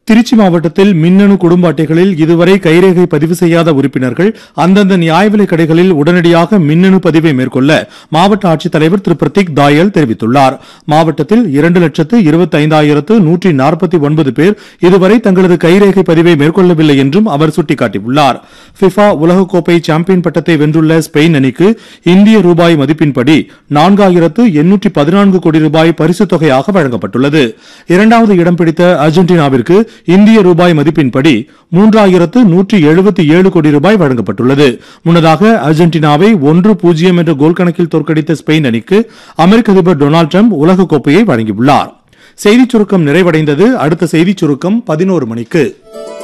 திருச்சி மாவட்டத்தில் மின்னணு குடும்ப அட்டைகளில் இதுவரை கைரேகை பதிவு செய்யாத உறுப்பினர்கள் அந்தந்த நியாய விலைக் கடைகளில் உடனடியாக மின்னணு பதிவை மேற்கொள்ள மாவட்ட ஆட்சித்தலைவர் திரு பிரதீக் தாயல் தெரிவித்துள்ளார் மாவட்டத்தில் இரண்டு லட்சத்து இருபத்தி ஐந்தாயிரத்து நூற்றி நாற்பத்தி ஒன்பது பேர் இதுவரை தங்களது கைரேகை பதிவை மேற்கொள்ளவில்லை என்றும் அவர் சுட்டிக்காட்டியுள்ளார் ஃபிஃபா உலகக்கோப்பை சாம்பியன் பட்டத்தை வென்றுள்ள ஸ்பெயின் அணிக்கு இந்திய ரூபாய் மதிப்பின்படி நான்காயிரத்து எண்ணூற்றி பதினான்கு கோடி ரூபாய் பரிசுத் தொகையாக வழங்கப்பட்டுள்ளது இரண்டாவது இடம் பிடித்த அர்ஜென்டினாவிற்கு இந்திய ரூபாய் மதிப்பின்படி மூன்றாயிரத்து நூற்றி எழுபத்தி ஏழு கோடி ரூபாய் வழங்கப்பட்டுள்ளது முன்னதாக அர்ஜென்டினாவை ஒன்று பூஜ்ஜியம் என்ற கோல் கணக்கில் தோற்கடித்த ஸ்பெயின் அணிக்கு அமெரிக்க அதிபர் டொனால்டு ட்ரம்ப் உலகக்கோப்பையை வழங்கியுள்ளார் செய்திச் சுருக்கம் நிறைவடைந்தது அடுத்த செய்திச் சுருக்கம் பதினோரு மணிக்கு